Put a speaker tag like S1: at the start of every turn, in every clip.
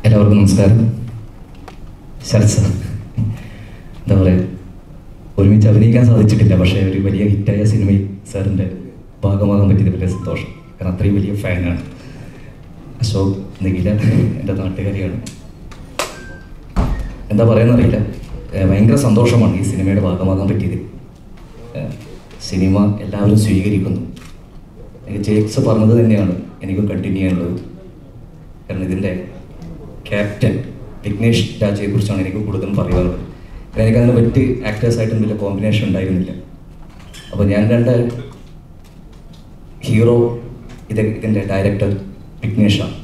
S1: എല്ലാവർക്കും നമസ്കാരം ശരത് സാർ എന്താ പറയുക ഒരുമിച്ച് അഭിനയിക്കാൻ സാധിച്ചിട്ടില്ല പക്ഷേ ഒരു വലിയ ഹിറ്റായ സിനിമയിൽ സാറിൻ്റെ ഭാഗമാകാൻ പറ്റിയത് വലിയ സന്തോഷം കാരണം അത്രയും വലിയ ഫാനാണ് അശോക് നിഖില എൻ്റെ നാട്ടുകാരിയാണ് എന്താ പറയുന്നറിയില്ല ഏഹ് ഭയങ്കര സന്തോഷമാണ് ഈ സിനിമയുടെ ഭാഗമാകാൻ പറ്റിയത് ഏഹ് സിനിമ എല്ലാവരും സ്വീകരിക്കുന്നു എനിക്ക് ജേക്സ് പറഞ്ഞത് തന്നെയാണ് എനിക്കും കണ്ടിന്യൂ ചെയ്യാനുള്ളത് കാരണം ഇതിൻ്റെ ക്യാപ്റ്റൻ വിഘ്നേഷ് രാജയെ കുറിച്ചാണ് എനിക്ക് കൂടുതലും പറയാനുള്ളത് കാരണം എനിക്കതിന് മറ്റ് ആക്ടേഴ്സായിട്ടും വലിയ കോമ്പിനേഷൻ ഉണ്ടായിരുന്നില്ല അപ്പോൾ ഞാൻ കണ്ട ഹീറോ ഇത് ഇതിൻ്റെ ഡയറക്ടർ വിഘ്നേഷാണ്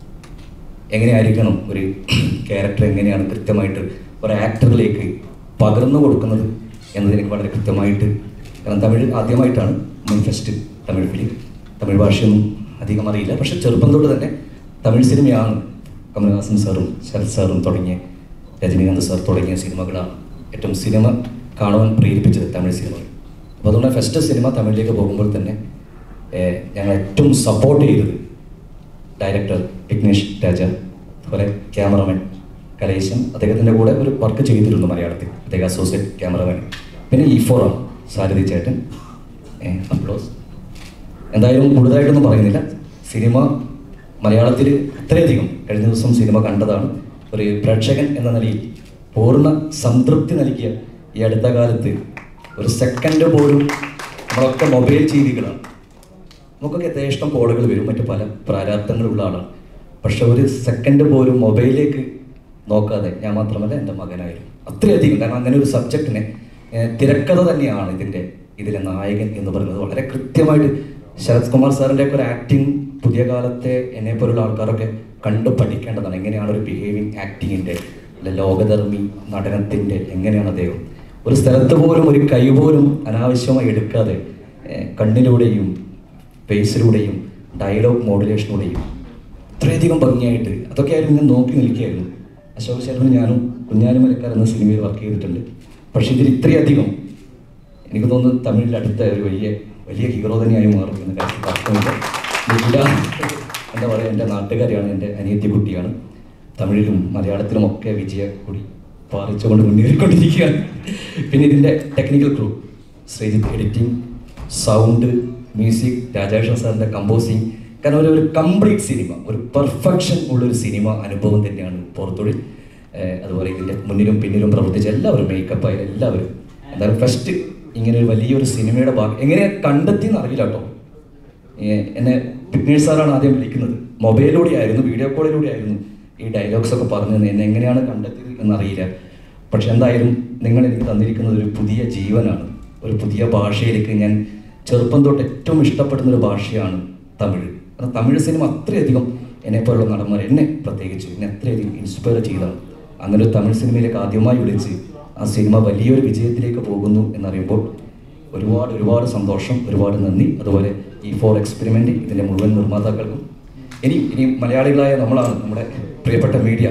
S1: എങ്ങനെയായിരിക്കണം ഒരു ക്യാരക്ടർ എങ്ങനെയാണ് കൃത്യമായിട്ട് ഒരു ആക്ടറിലേക്ക് പകർന്നു കൊടുക്കുന്നത് എന്നത് എനിക്ക് വളരെ കൃത്യമായിട്ട് കാരണം തമിഴ് ആദ്യമായിട്ടാണ് മുൻ ഫസ്റ്റ് തമിഴ് ഫിലിം തമിഴ് ഭാഷയൊന്നും അധികം അറിയില്ല പക്ഷെ ചെറുപ്പം തൊട്ട് തന്നെ തമിഴ് സിനിമയാണ് കമൽഹാസൻ സാറും ശരത് സാറും തുടങ്ങിയ രജനീകാന്ത് സാർ തുടങ്ങിയ സിനിമകളാണ് ഏറ്റവും സിനിമ കാണുവാൻ പ്രേരിപ്പിച്ചത് തമിഴ് സിനിമകൾ അപ്പോൾ അതുകൊണ്ട് ഫസ്റ്റ് സിനിമ തമിഴിലേക്ക് പോകുമ്പോൾ തന്നെ ഏഹ്, ഞങ്ങൾ ഏറ്റവും സപ്പോർട്ട് ചെയ്തത് ഡയറക്ടർ വിഘ്നേഷ് രാജ അതുപോലെ ക്യാമറമാൻ കലേശൻ അദ്ദേഹത്തിൻ്റെ കൂടെ ഒരു വർക്ക് ചെയ്തിരുന്നു മലയാളത്തിൽ അദ്ദേഹം അസോസിയേറ്റ് ക്യാമറമാൻ പിന്നെ ഈ ഫോറാണ് സാരഥി ചേട്ടൻ അപ്ലോസ് എന്തായാലും കൂടുതലായിട്ടൊന്നും പറയുന്നില്ല സിനിമ മലയാളത്തിൽ അത്രയധികം കഴിഞ്ഞ ദിവസം സിനിമ കണ്ടതാണ് ഒരു പ്രേക്ഷകൻ എന്ന നിലയിൽ പൂർണ്ണ സംതൃപ്തി നൽകിയ ഈ അടുത്ത കാലത്ത് ഒരു സെക്കൻഡ് പോലും നമ്മളൊക്കെ മൊബൈൽ ചെയ്തികളാണ് നമുക്കൊക്കെ യഥേഷ്ടം കോളുകൾ വരും മറ്റു പല പ്രാരാബ്ദങ്ങളുള്ള ആളാണ് പക്ഷെ ഒരു സെക്കൻഡ് പോലും മൊബൈലിലേക്ക് നോക്കാതെ ഞാൻ മാത്രമല്ല എൻ്റെ മകനായിരുന്നു അത്രയധികം കാരണം അങ്ങനെ ഒരു സബ്ജക്റ്റിനെ ഏഹ്, തിരക്കഥ തന്നെയാണ് ഇതിൻ്റെ ഇതിലെ നായകൻ എന്ന് പറയുന്നത് വളരെ കൃത്യമായിട്ട് ശരത് കുമാർ സാറിൻ്റെ ഒക്കെ ഒരു ആക്ടിങ് പുതിയ കാലത്തെ എന്നെ പോലുള്ള ആൾക്കാരൊക്കെ കണ്ടു പഠിക്കേണ്ടതാണ് എങ്ങനെയാണ് ഒരു ബിഹേവിങ് ആക്ടിങ്ങിൻ്റെ അല്ലെ ലോകധർമ്മി നടനത്തിൻ്റെ എങ്ങനെയാണ് അദ്ദേഹം ഒരു സ്ഥലത്ത് പോലും ഒരു കൈ പോലും അനാവശ്യമായി എടുക്കാതെ ഏഹ്, കണ്ണിലൂടെയും ഫേസിലൂടെയും ഡയലോഗ് മോഡുലേഷനിലൂടെയും ഇത്രയധികം ഭംഗിയായിട്ട് അതൊക്കെയായിരുന്നു ഞാൻ നോക്കി നിൽക്കുകയായിരുന്നു അശോക് ശർമ്മ ഞാനും കുഞ്ഞാലിമലക്കാർ എന്ന സിനിമയിൽ വർക്ക് ചെയ്തിട്ടുണ്ട് പക്ഷേ ഇതിൽ ഇത്രയധികം എനിക്ക് തോന്നുന്നു തമിഴിൽ അടുത്ത ഒരു വലിയ വലിയ ഹീറോ തന്നെയായി മാറും എന്ന കാര്യത്തിൽ തർക്കമില്ല നിഖില എന്താ പറയുക എൻ്റെ നാട്ടുകാരിയാണ് എൻ്റെ അനിയത്തി കുട്ടിയാണ് തമിഴിലും മലയാളത്തിലും ഒക്കെ വിജയ കൂടി പാറിച്ചുകൊണ്ട് മുന്നേറിക്കൊണ്ടിരിക്കുകയാണ് പിന്നെ ഇതിൻ്റെ technical crew Sreejith editing sound music Rajeshan സാറിൻ്റെ കമ്പോസിങ് കാരണം ഒരു ഒരു കംപ്ലീറ്റ് സിനിമ ഒരു പെർഫെക്ഷൻ ഉള്ളൊരു സിനിമ അനുഭവം തന്നെയാണ് പുറത്തൊഴി അതുപോലെ ഇതിൻ്റെ മുന്നിലും പിന്നിലും പ്രവർത്തിച്ച എല്ലാവരും മേക്കപ്പ് ആയാലും എല്ലാവരും എന്തായാലും ഫസ്റ്റ് ഇങ്ങനെ ഒരു വലിയൊരു സിനിമയുടെ ഭാഗം എങ്ങനെ കണ്ടെത്തി എന്ന് അറിയില്ല കേട്ടോ ഏഹ് എന്നെ വിഘ്നേഷ് സാറാണ് ആദ്യം വിളിക്കുന്നത് മൊബൈലിലൂടെ ആയിരുന്നു വീഡിയോ കോളിലൂടെ ആയിരുന്നു ഈ ഡയലോഗ്സ് ഒക്കെ പറഞ്ഞു തന്നെ എന്നെ എങ്ങനെയാണ് കണ്ടെത്തിയത് എന്നറിയില്ല പക്ഷെ എന്തായാലും നിങ്ങൾ എനിക്ക് തന്നിരിക്കുന്നത് ഒരു പുതിയ ജീവനാണ് ഒരു പുതിയ ഭാഷയിലേക്ക് ഞാൻ ചെറുപ്പം തൊട്ട് ഏറ്റവും ഇഷ്ടപ്പെടുന്ന ഒരു ഭാഷയാണ് തമിഴ് കാരണം തമിഴ് സിനിമ അത്രയധികം എന്നെപ്പോലുള്ള നടന്മാർ എന്നെ പ്രത്യേകിച്ച് എന്നെ അത്രയധികം ഇൻസ്പയർ ചെയ്തതാണ് അങ്ങനെ ഒരു തമിഴ് സിനിമയിലേക്ക് ആദ്യമായി വിളിച്ച് ആ സിനിമ വലിയൊരു വിജയത്തിലേക്ക് പോകുന്നു എന്നറിയുമ്പോൾ ഒരുപാട് ഒരുപാട് സന്തോഷം ഒരുപാട് നന്ദി അതുപോലെ ഈ ഫോർ എക്സ്പെരിമെൻ്റ് ഇതിൻ്റെ മുഴുവൻ നിർമ്മാതാക്കൾക്കും ഇനി ഇനി മലയാളികളായ നമ്മളാണ് നമ്മുടെ പ്രിയപ്പെട്ട മീഡിയ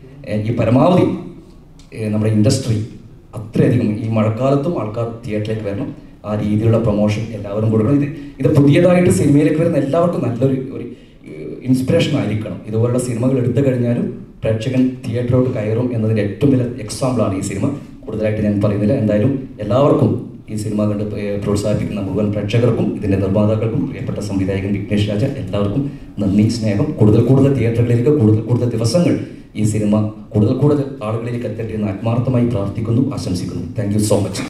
S1: ഈ പരമാവധി ഏഹ് നമ്മുടെ ഇൻഡസ്ട്രി അത്രയധികം ഈ മഴക്കാലത്തും ആൾക്കാർ തിയേറ്ററിലേക്ക് വരണം ആ രീതിയിലുള്ള പ്രൊമോഷൻ എല്ലാവരും കൊടുക്കണം ഇത് ഇത് പുതിയതായിട്ട് സിനിമയിലേക്ക് വരുന്ന എല്ലാവർക്കും നല്ലൊരു ഒരു ഇൻസ്പിറേഷൻ ആയിരിക്കണം ഇതുപോലുള്ള സിനിമകൾ എടുത്തു കഴിഞ്ഞാലും പ്രേക്ഷകൻ തിയേറ്ററിലോട്ട് കയറും എന്നതിൻ്റെ ഏറ്റവും വലിയ എക്സാമ്പിളാണ് ഈ സിനിമ കൂടുതലായിട്ട് ഞാൻ പറയുന്നില്ല എന്തായാലും എല്ലാവർക്കും ഈ സിനിമ കണ്ട് ഏഹ് പ്രോത്സാഹിപ്പിക്കുന്ന മുഴുവൻ പ്രേക്ഷകർക്കും ഇതിൻ്റെ നിർമ്മാതാക്കൾക്കും പ്രിയപ്പെട്ട സംവിധായകൻ വിഘ്നേഷ് രാജ എല്ലാവർക്കും നന്ദി സ്നേഹം കൂടുതൽ കൂടുതൽ തിയേറ്ററുകളിലേക്ക് കൂടുതൽ കൂടുതൽ ദിവസങ്ങൾ ഈ സിനിമ കൂടുതൽ കൂടുതൽ ആളുകളിലേക്ക് എത്തട്ടെ എന്ന് ആത്മാർത്ഥമായി പ്രാർത്ഥിക്കുന്നു ആശംസിക്കുന്നു താങ്ക് യു സോ മച്ച്